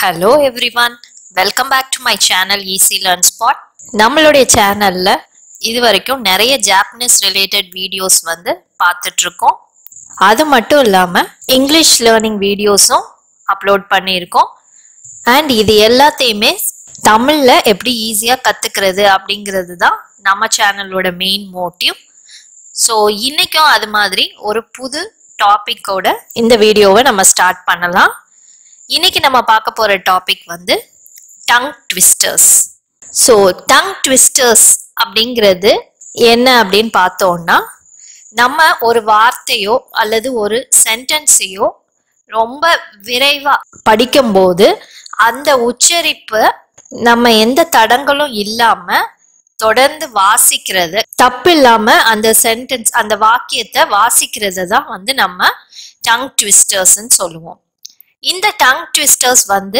hello everyone welcome back to my channel easy learn spot நம்மளுடைய சேனல்ல இது வரைக்கும் நிறைய ஜாப்பனீஸ் ரிலேட்டட் வீடியோஸ் வந்து பார்த்துட்டு இருக்கோம் அது மட்டும் இல்லாமல் இங்கிலீஷ் லேர்னிங் வீடியோஸும் அப்லோட் பண்ணியிருக்கோம் அண்ட் இது எல்லாத்தையுமே தமிழில் எப்படி ஈஸியாக கற்றுக்கிறது அப்படிங்கிறது தான் நம்ம சேனலோட மெயின் மோட்டிவ் ஸோ இன்னைக்கும் அது மாதிரி ஒரு புது டாபிக்கோட இந்த வீடியோவை நம்ம ஸ்டார்ட் பண்ணலாம் இன்னைக்கு நம்ம பார்க்க போற டாபிக் வந்து tongue twisters so tongue twisters அப்படிங்கிறது என்ன அப்படின்னு பார்த்தோம்னா நம்ம ஒரு வார்த்தையோ அல்லது ஒரு சென்டென்ஸையோ ரொம்ப விரைவா படிக்கும்போது அந்த உச்சரிப்பு நம்ம எந்த தடங்களும் இல்லாம தொடர்ந்து வாசிக்கிறது தப்பு இல்லாம அந்த சென்டென்ஸ் அந்த வாக்கியத்தை வாசிக்கிறது தான் வந்து நம்ம டங் ட்விஸ்டர்ஸ்ன்னு சொல்லுவோம் இந்த டங் ட்விஸ்டர்ஸ் வந்து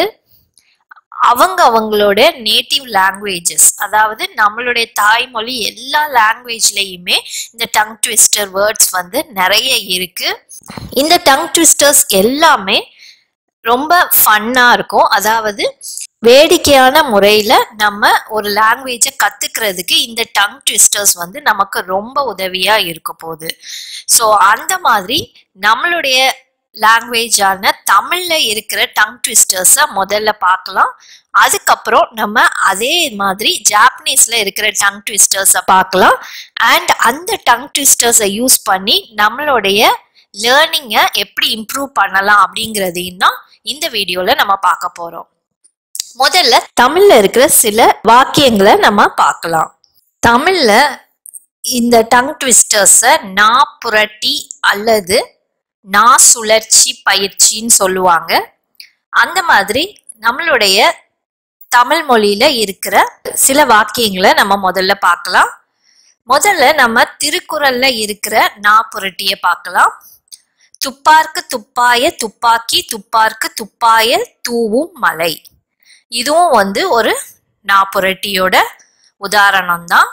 அவங்க அவங்களோட நேட்டிவ் லாங்குவேஜஸ் அதாவது நம்மளுடைய தாய்மொழி எல்லா லாங்குவேஜ்லயுமே இந்த டங் ட்விஸ்டர் வேர்ட்ஸ் வந்து நிறைய இருக்கு இந்த டங் ட்விஸ்டர்ஸ் எல்லாமே ரொம்ப ஃபன்னா இருக்கும் அதாவது வேடிக்கையான முறையில் நம்ம ஒரு லாங்குவேஜை கற்றுக்கிறதுக்கு இந்த டங் ட்விஸ்டர்ஸ் வந்து நமக்கு ரொம்ப உதவியாக இருக்க போகுது ஸோ அந்த மாதிரி நம்மளுடைய லாங்குவேஜான தமிழில் இருக்கிற டங் ட்விஸ்டர்ஸை முதல்ல பார்க்கலாம் அதுக்கப்புறம் நம்ம அதே மாதிரி ஜாப்பனீஸில் இருக்கிற டங் ட்விஸ்டர்ஸை பார்க்கலாம் அண்ட் அந்த டங் ட்விஸ்டர்ஸை யூஸ் பண்ணி நம்மளுடைய லேர்னிங்கை எப்படி இம்ப்ரூவ் பண்ணலாம் அப்படிங்கிறதையும் தான் இந்த வீடியோவில் நம்ம பார்க்க போகிறோம் முதல்ல தமிழ்ல இருக்கிற சில வாக்கியங்களை நம்ம பார்க்கலாம் தமிழ்ல இந்த டங் ட்விஸ்டர்ஸை நா புரட்டி அல்லது நா சுழற்சி பயிற்சின்னு சொல்லுவாங்க அந்த மாதிரி நம்மளுடைய தமிழ் மொழியில இருக்கிற சில வாக்கியங்களை நம்ம முதல்ல பார்க்கலாம் முதல்ல நம்ம திருக்குறள்ல இருக்கிற நா புரட்டிய பார்க்கலாம் துப்பார்க்கு துப்பாய துப்பாக்கி துப்பார்க்கு துப்பாய தூவும் மலை இதுவும் வந்து ஒரு நாப்புரட்டியோட உதாரணம் தான்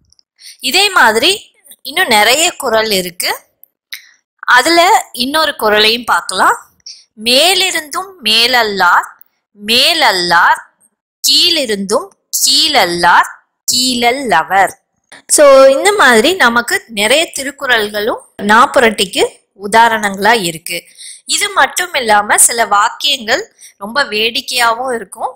இதே மாதிரி இன்னும் நிறைய குரல் இருக்கு அதுல இன்னொரு குரலையும் பார்க்கலாம் மேலிருந்தும் மேலல்லார் மேலல்லார் கீழிருந்தும் கீழல்லார் கீழல்லவர் ஸோ இந்த மாதிரி நமக்கு நிறைய திருக்குறள்களும் நாப்புரட்டிக்கு உதாரணங்களா இருக்கு இது மட்டும் இல்லாம சில வாக்கியங்கள் ரொம்ப வேடிக்கையாகவும் இருக்கும்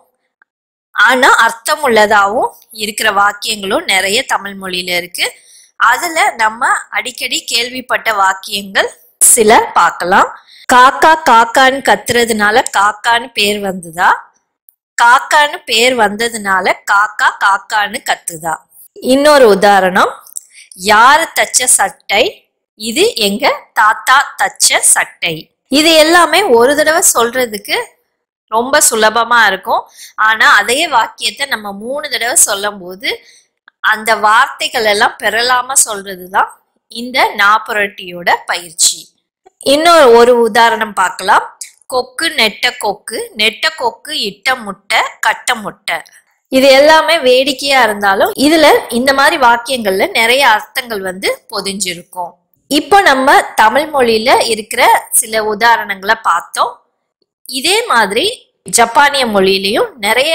ஆனா அர்த்தம் உள்ளதாகவும் இருக்கிற வாக்கியங்களும் நிறைய தமிழ் மொழியில இருக்கு அதுல நம்ம அடிக்கடி கேள்விப்பட்ட வாக்கியங்கள் சில பார்க்கலாம் காக்கா காக்கான்னு கத்துறதுனால காக்கான்னு பேர் வந்ததா காக்கான்னு பேர் வந்ததுனால காக்கா காக்கான்னு கத்துதா இன்னொரு உதாரணம் யாரு தச்ச சட்டை இது எங்க தாத்தா தச்ச சட்டை இது எல்லாமே ஒரு தடவை சொல்றதுக்கு ரொம்ப சுலபமா இருக்கும் ஆனா அதே வாக்கியத்தை நம்ம மூணு தடவை சொல்லும் போது அந்த வார்த்தைகள் எல்லாம் பெறலாம சொல்றதுதான் இந்த நாப்புரட்டியோட பயிற்சி இன்னொரு ஒரு உதாரணம் பார்க்கலாம் கொக்கு நெட்ட கொக்கு நெட்ட கொக்கு இட்ட முட்டை கட்ட முட்டை இது எல்லாமே வேடிக்கையா இருந்தாலும் இதுல இந்த மாதிரி வாக்கியங்கள்ல நிறைய அர்த்தங்கள் வந்து பொதிஞ்சிருக்கும் இப்போ நம்ம தமிழ் மொழியில இருக்கிற சில உதாரணங்களை பார்த்தோம் இதே மாதிரி ஜப்பானிய மொழியிலையும் நிறைய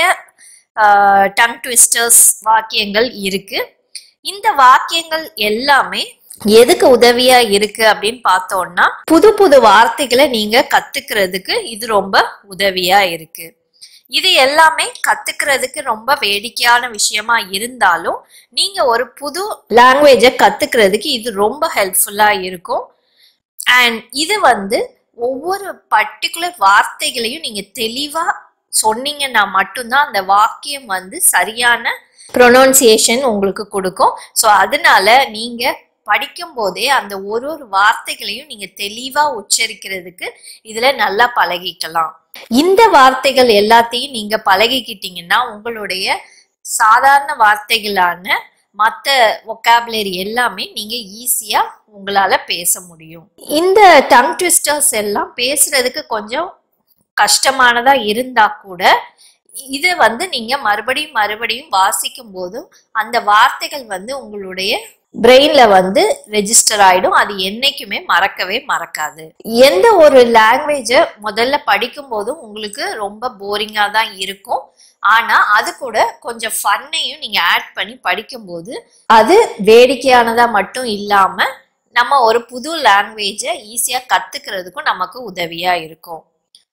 டங் ட்விஸ்டர்ஸ் வாக்கியங்கள் இருக்கு இந்த வாக்கியங்கள் எல்லாமே எதுக்கு உதவியா இருக்கு அப்படின்னு பார்த்தோம்னா புது புது வார்த்தைகளை நீங்க கத்துக்கிறதுக்கு இது ரொம்ப உதவியா இருக்கு இது எல்லாமே கத்துக்கிறதுக்கு ரொம்ப வேடிக்கையான விஷயமா இருந்தாலும் நீங்க ஒரு புது லாங்குவேஜை கத்துக்கிறதுக்கு இது ரொம்ப ஹெல்ப்ஃபுல்லா இருக்கும் அண்ட் இது வந்து ஒவ்வொரு பர்டிகுலர் வார்த்தைகளையும் நீங்க தெளிவா சொன்னீங்கன்னா மட்டும்தான் அந்த வாக்கியம் வந்து சரியான ப்ரொனவுன்சியேஷன் உங்களுக்கு கொடுக்கும் ஸோ அதனால நீங்க படிக்கும் போதே அந்த ஒரு ஒரு வார்த்தைகளையும் நீங்க தெளிவா உச்சரிக்கிறதுக்கு இதுல நல்லா பழகிக்கலாம் இந்த வார்த்தைகள் எல்லாத்தையும் நீங்க பழகிக்கிட்டீங்கன்னா உங்களுடைய சாதாரண வார்த்தைகளான மற்ற ஒக்காபுலரி எல்லாமே நீங்க ஈஸியா உங்களால பேச முடியும் இந்த டங் ட்விஸ்டர்ஸ் எல்லாம் பேசுறதுக்கு கொஞ்சம் கஷ்டமானதா இருந்தா கூட இது வந்து நீங்க மறுபடியும் மறுபடியும் வாசிக்கும் போதும் அந்த வார்த்தைகள் வந்து உங்களுடைய பிரெயின்ல வந்து ரெஜிஸ்டர் ஆயிடும் அது என்னைக்குமே மறக்கவே மறக்காது எந்த ஒரு லாங்குவேஜை முதல்ல படிக்கும் போதும் உங்களுக்கு ரொம்ப போரிங்கா தான் இருக்கும் ஆனா அது கூட கொஞ்சம் ஃபன்னையும் நீங்க ஆட் பண்ணி படிக்கும்போது அது வேடிக்கையானதா மட்டும் இல்லாம நம்ம ஒரு புது லாங்குவேஜை ஈஸியா கத்துக்கிறதுக்கும் நமக்கு உதவியா இருக்கும்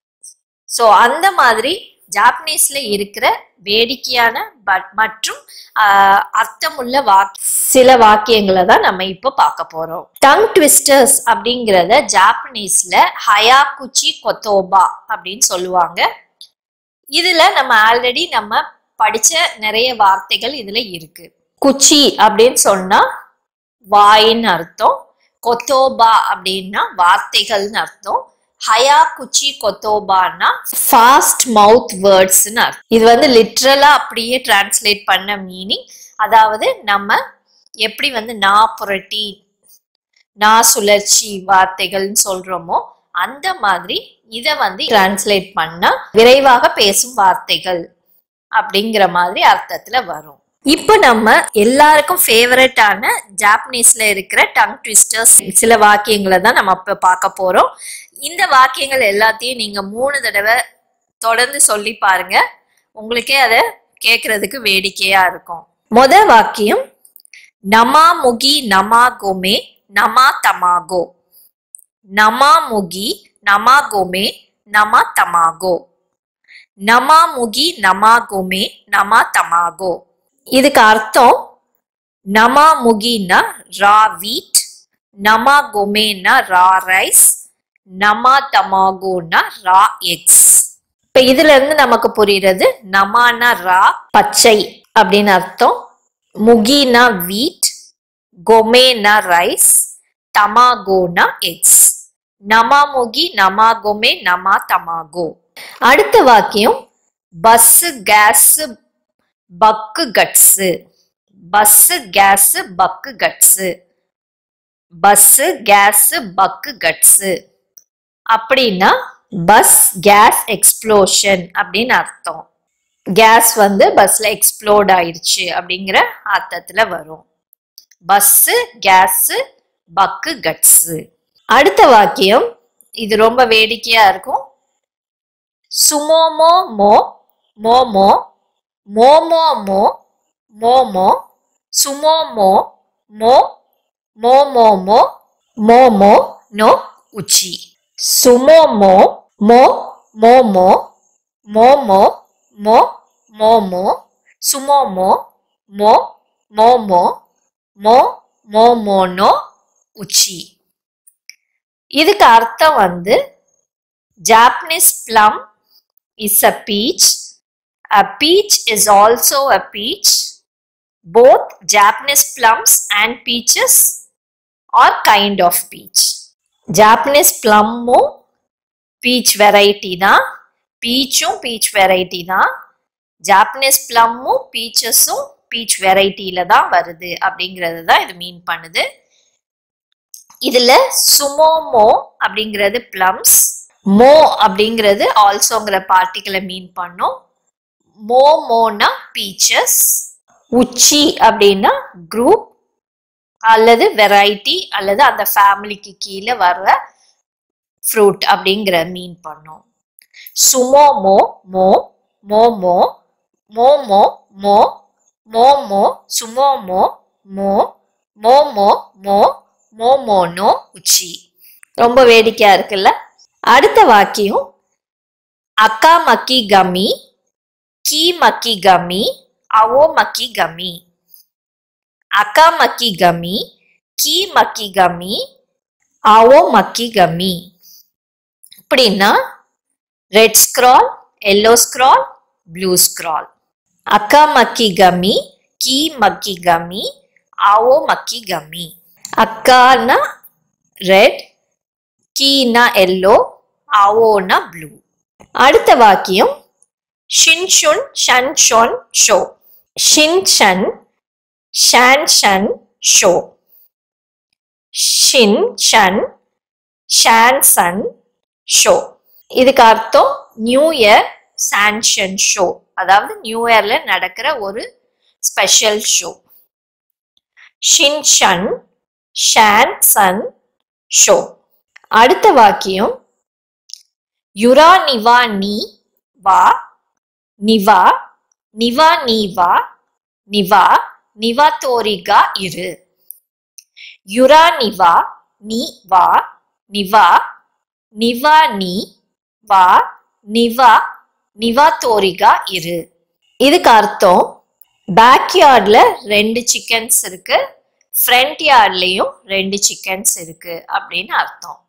ஸோ அந்த மாதிரி ஜாப்பனீஸ்ல இருக்கிற வேடிக்கையான பட் மற்றும் ஆஹ், அர்த்தமுள்ள வாக் சில வாக்கியங்களை தான் நம்ம இப்போ பார்க்க போறோம் டங் ட்விஸ்டர்ஸ் அப்படிங்கிறத ஜாப்பனீஸ்ல ஹயாகுச்சி கொத்தோபா அப்படின்னு சொல்லுவாங்க இதுல நம்ம ஆல்ரெடி நம்ம படிச்ச நிறைய வார்த்தைகள் இதுல இருக்கு குச்சி அப்படின்னு சொன்னா வாயின்னு அர்த்தம் கொத்தோபா அப்படின்னா வார்த்தைகள்னு அர்த்தம் ஹயா குச்சி கொத்தோபான்னா ஃபாஸ்ட் மவுத் வேர்ட்ஸ்னு அர்த்தம் இது வந்து லிட்ரலா அப்படியே டிரான்ஸ்லேட் பண்ண மீனிங் அதாவது நம்ம எப்படி வந்து நா புரட்டி நா சுழற்சி வார்த்தைகள்னு சொல்றோமோ அந்த மாதிரி இத வந்து டிரான்ஸ்லேட் பண்ணா விரைவாக பேசும் வார்த்தைகள் அப்படிங்கிற மாதிரி அர்த்தத்துல வரும் இப்போ நம்ம எல்லாருக்கும் ஃபேவரட்டான ஜாப்பனீஸ்ல இருக்கிற டங் ட்விஸ்டர்ஸ் சில வாக்கியங்களை தான் நம்ம இப்ப பார்க்க போறோம் இந்த வாக்கியங்கள் எல்லாத்தையும் நீங்க மூணு தடவை தொடர்ந்து சொல்லி பாருங்க உங்களுக்கே அதை கேட்கறதுக்கு வேடிக்கையா இருக்கும் முத வாக்கியம் நமா முகி நமா கோமே நமா தமாகோ நமா முகி நமா கோமே நமா தமாகோ நமா முகி நமா கோமே நமா தமாகோ இதுக்கு அர்த்தம் நமா முகின்னா ரா வீட் நமா கோமேன்னா ரா ரைஸ் நமா தமாகோன்னா ரா எக்ஸ் இப்ப இதுல இருந்து நமக்கு புரியுறது நமானா ரா பச்சை அப்படின்னு அர்த்தம் முகினா வீட் கொமேனா ரைஸ் தமாகோனா எக்ஸ் நமாமுகி நமாகோமே நமா தமாகோ அடுத்த வாக்கியம் பஸ் கேஸ் பக்கு கட்ஸு பஸ் கேஸ் பக்கு கட்ஸு பஸ் கேஸ் பக்கு கட்ஸு அப்படின்னா பஸ் கேஸ் எக்ஸ்ப்ளோஷன் அப்படின்னு அர்த்தம் கேஸ் வந்து பஸ்ல எக்ஸ்ப்ளோட் ஆயிடுச்சு அப்படிங்கிற அர்த்தத்துல வரும் பஸ்ஸு கேஸ் பக்கு கட்ஸு அடுத்த வாக்கியம் இது ரொம்ப வேடிக்கையா இருக்கும் சுமோமோ மோ மோமோ மோமோ மோ மோமோ சுமோமோ மோ மோமோ மோ மோமோ நோ உச்சி சுமோமோ மோ மோமோ மோமோ மோ மோமோ சுமோமோ மோ மோமோ மோ மோமோ நோ உச்சி இதுக்கு அர்த்தம் வந்து Japanese plum is a peach a peach is also a peach both Japanese plums and peaches are kind of peach Japanese பிளம்மும் பீச் வெரைட்டி தான் பீச்சும் பீச் வெரைட்டி தான் ஜாப்பனீஸ் பிளம்மும் பீச்சஸும் பீச் வெரைட்டியில தான் வருது அப்படிங்கிறது தான் இது மீன் பண்ணுது இதுல சுமோமோ அப்படிங்கிறது பிளம்ஸ் மோ அப்படிங்கிறது ஆல்சோங்கிற பார்ட்டிகளை மீன் பண்ணும் மோமோனா பீச்சஸ் உச்சி அப்படின்னா குரூப் அல்லது வெரைட்டி அல்லது அந்த ஃபேமிலிக்கு கீழே வர்ற ஃப்ரூட் அப்படிங்கிற மீன் பண்ணும் சுமோமோ மோ மோமோ மோமோ மோ மோமோ சுமோமோ மோ மோமோ மோ மோமோனோ உச்சி ரொம்ப வேடிக்கையா இருக்குல்ல அடுத்த வாக்கியம் அக்கா மக்கி கமி கீ மக்கி கமி அவோ மக்கி கமி அக்கா மக்கி கமி கீ மக்கி கமி ஆவோ மக்கி கமி அப்படின்னா red scroll yellow scroll blue scroll அக்கா மக்கி கமி கீ மக்கி கமி ஆவோ மக்கி கமி அக்கானா ரெட் கீனா எல்லோ ஆவோனா ப்ளூ அடுத்த வாக்கியம் ஷின்ஷுன் ஷன் ஷொன் ஷோ ஷின் ஷன் ஷான் ஷன் ஷோ ஷின் ஷன் ஷான் சன் ஷோ இதுக்கு அர்த்தம் நியூ இயர் சான்ஷன் ஷோ அதாவது நியூ இயர்ல நடக்கிற ஒரு ஸ்பெஷல் ஷோ ஷின்ஷன் ஷான் சன் ஷோ அடுத்த வாக்கியம் யுரா நிவா நீ வா நிவா நிவா நீ வா நிவா நிவா தோரிகா இரு யுரா நிவா நீ வா நிவா நிவா நீ வா நிவா நிவா தோரிகா இரு இதுக்கு அர்த்தம் பேக்யார்ட்ல ரெண்டு சிக்கன்ஸ் இருக்கு ஃப்ரண்ட் யார்ட்லயும் ரெண்டு சிக்கன்ஸ் இருக்கு அப்படின்னு அர்த்தம்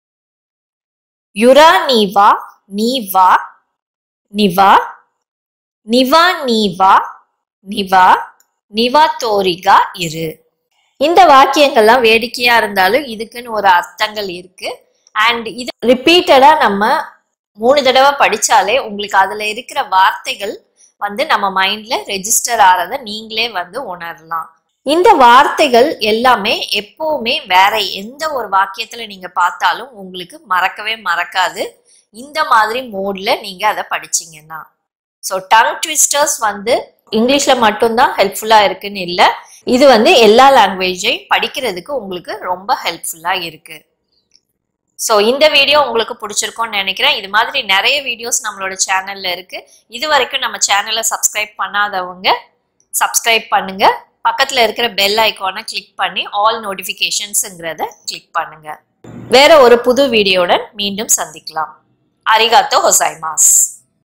யுரா நீ வா நீ வா நிவா நிவா நீ வா நிவா நிவா தோரிகா இரு இந்த வாக்கியங்கள்லாம் வேடிக்கையா இருந்தாலும் இதுக்குன்னு ஒரு அர்த்தங்கள் இருக்கு அண்ட் இது ரிப்பீட்டடா நம்ம மூணு தடவை படிச்சாலே உங்களுக்கு அதுல இருக்கிற வார்த்தைகள் வந்து நம்ம மைண்ட்ல ரெஜிஸ்டர் ஆறத நீங்களே வந்து உணரலாம் இந்த வார்த்தைகள் எல்லாமே எப்பவுமே வேற எந்த ஒரு வாக்கியத்துல நீங்க பார்த்தாலும் உங்களுக்கு மறக்கவே மறக்காது இந்த மாதிரி மோட்ல நீங்க அதை படிச்சீங்கன்னா ஸோ டங் ட்விஸ்டர்ஸ் வந்து இங்கிலீஷ்ல மட்டும்தான் ஹெல்ப்ஃபுல்லா இருக்குன்னு இல்லை இது வந்து எல்லா லாங்குவேஜையும் படிக்கிறதுக்கு உங்களுக்கு ரொம்ப ஹெல்ப்ஃபுல்லா இருக்கு ஸோ இந்த வீடியோ உங்களுக்கு பிடிச்சிருக்கும்னு நினைக்கிறேன் இது மாதிரி நிறைய வீடியோஸ் நம்மளோட சேனல்ல இருக்கு இது வரைக்கும் நம்ம சேனலை சப்ஸ்கிரைப் பண்ணாதவங்க சப்ஸ்கிரைப் பண்ணுங்க பக்கத்துல இருக்கிற பெல் ஐக்கானை கிளிக் பண்ணி ஆல் நோட்டிஃபிகேஷன்ஸுங்கிறத கிளிக் பண்ணுங்க வேற ஒரு புது வீடியோடன் மீண்டும் சந்திக்கலாம் அரிகாத்தோ ஹொசைமாஸ்